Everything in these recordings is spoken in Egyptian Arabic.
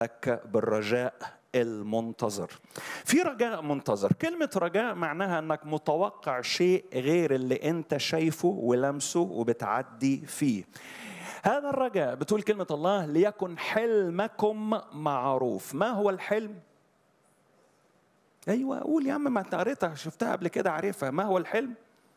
لك بالرجاء المنتظر في رجاء منتظر كلمة رجاء معناها أنك متوقع شيء غير اللي أنت شايفه ولمسه وبتعدي فيه هذا الرجاء بتقول كلمة الله ليكن حلمكم معروف ما هو الحلم؟ أيوة قول يا عم ما أنت قريتها شفتها قبل كده عارفها ما هو الحلم؟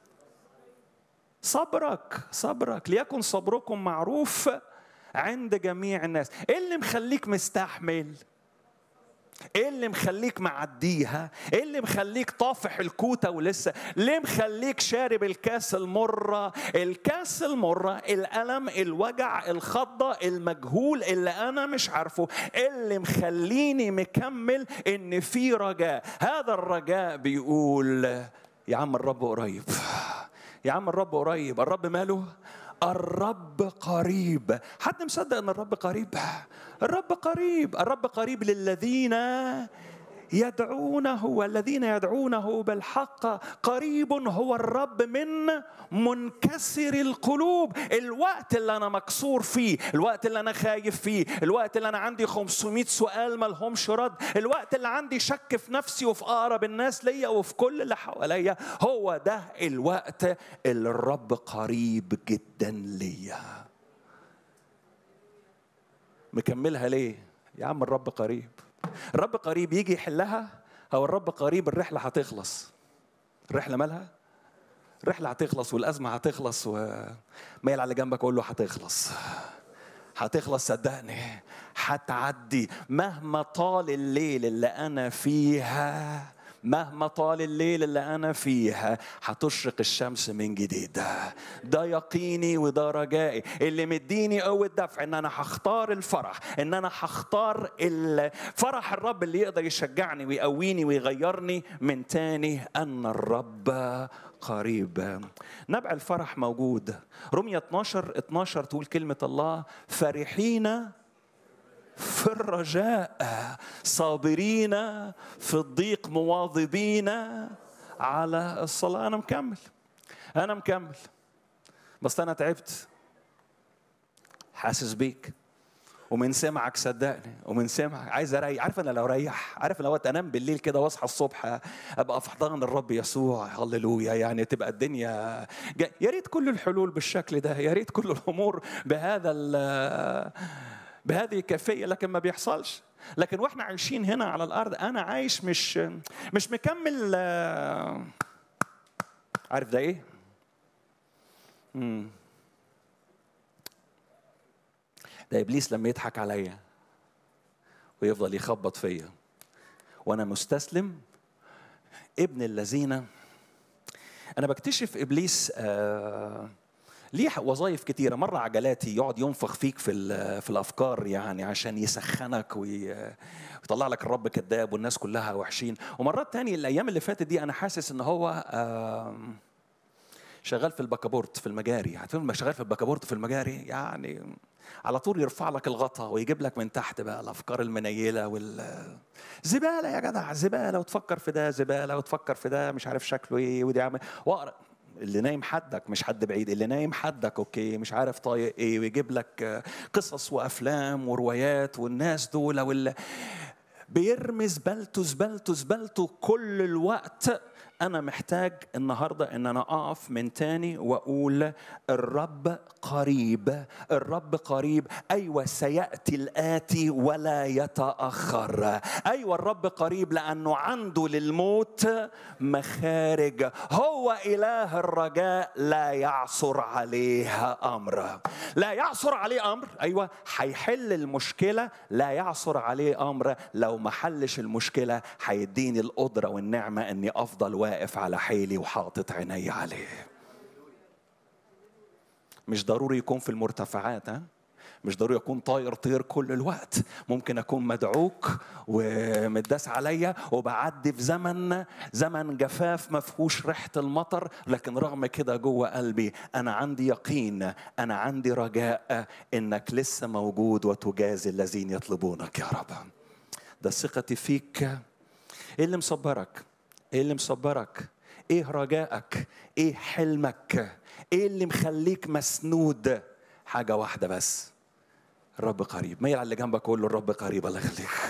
صبرك صبرك ليكن صبركم معروف عند جميع الناس ايه اللي مخليك مستحمل ايه اللي مخليك معديها ايه اللي مخليك طافح الكوته ولسه ليه مخليك شارب الكاس المره الكاس المره الالم الوجع الخضه المجهول اللي انا مش عارفه اللي مخليني مكمل ان في رجاء هذا الرجاء بيقول يا عم الرب قريب يا عم الرب قريب الرب ماله الرب قريب حد مصدق ان الرب قريب الرب قريب الرب قريب للذين يدعونه والذين يدعونه بالحق قريب هو الرب من منكسر القلوب الوقت اللي انا مكسور فيه الوقت اللي انا خايف فيه الوقت اللي انا عندي 500 سؤال ما لهمش رد الوقت اللي عندي شك في نفسي وفي اقرب الناس ليا وفي كل اللي حواليا هو ده الوقت اللي الرب قريب جدا ليا مكملها ليه يا عم الرب قريب الرب قريب يجي يحلها هو الرب قريب الرحله هتخلص الرحله مالها الرحله هتخلص والازمه هتخلص وميل على جنبك اقول له هتخلص هتخلص صدقني هتعدي مهما طال الليل اللي انا فيها مهما طال الليل اللي انا فيها هتشرق الشمس من جديد ده يقيني وده رجائي اللي مديني قوه دفع ان انا هختار الفرح ان انا هختار فرح الرب اللي يقدر يشجعني ويقويني ويغيرني من تاني ان الرب قريب نبع الفرح موجود رمية 12 12 تقول كلمة الله فرحين في الرجاء صابرين في الضيق مواظبين على الصلاة أنا مكمل أنا مكمل بس أنا تعبت حاسس بيك ومن سمعك صدقني ومن سمعك عايز اريح عارف انا لو اريح عارف لو انام بالليل كده واصحى الصبح ابقى في حضان الرب يسوع هللويا يعني تبقى الدنيا جا. يا ريت كل الحلول بالشكل ده يا ريت كل الامور بهذا بهذه الكيفية لكن ما بيحصلش لكن واحنا عايشين هنا على الارض انا عايش مش مش مكمل عارف ده ايه مم. ده ابليس لما يضحك عليا ويفضل يخبط فيا وانا مستسلم ابن الذين انا بكتشف ابليس آه ليه وظائف كتيرة مرة عجلاتي يقعد ينفخ فيك في في الأفكار يعني عشان يسخنك ويطلع لك الرب كذاب والناس كلها وحشين ومرات تاني الأيام اللي فاتت دي أنا حاسس إن هو شغال في البكابورت في المجاري هتفهم شغال في البكابورت في المجاري يعني على طول يرفع لك الغطا ويجيب لك من تحت بقى الافكار المنيله وال زباله يا جدع زباله وتفكر في ده زباله وتفكر في ده مش عارف شكله ايه ودي عامل واقرا اللي نايم حدك مش حد بعيد اللي نايم حدك اوكي مش عارف طايق ايه ويجيب لك قصص وافلام وروايات والناس دول وال بيرمي زبالته زبالته زبالته كل الوقت انا محتاج النهارده ان انا اقف من تاني واقول الرب قريب الرب قريب ايوه سياتي الاتي ولا يتاخر ايوه الرب قريب لانه عنده للموت مخارج هو اله الرجاء لا يعصر عليه امر لا يعصر عليه امر ايوه هيحل المشكله لا يعصر عليه امر لو ما حلش المشكله هيديني القدره والنعمه اني افضل واقف على حيلي وحاطط عيني عليه مش ضروري يكون في المرتفعات ها مش ضروري اكون طاير طير كل الوقت ممكن اكون مدعوك ومتداس عليا وبعدي في زمن زمن جفاف ما فيهوش ريحه المطر لكن رغم كده جوه قلبي انا عندي يقين انا عندي رجاء انك لسه موجود وتجازي الذين يطلبونك يا رب ده ثقتي فيك ايه اللي مصبرك ايه اللي مصبرك ايه رجائك ايه حلمك ايه اللي مخليك مسنود حاجه واحده بس الرب قريب ميل على اللي جنبك قول له الرب قريب الله يخليك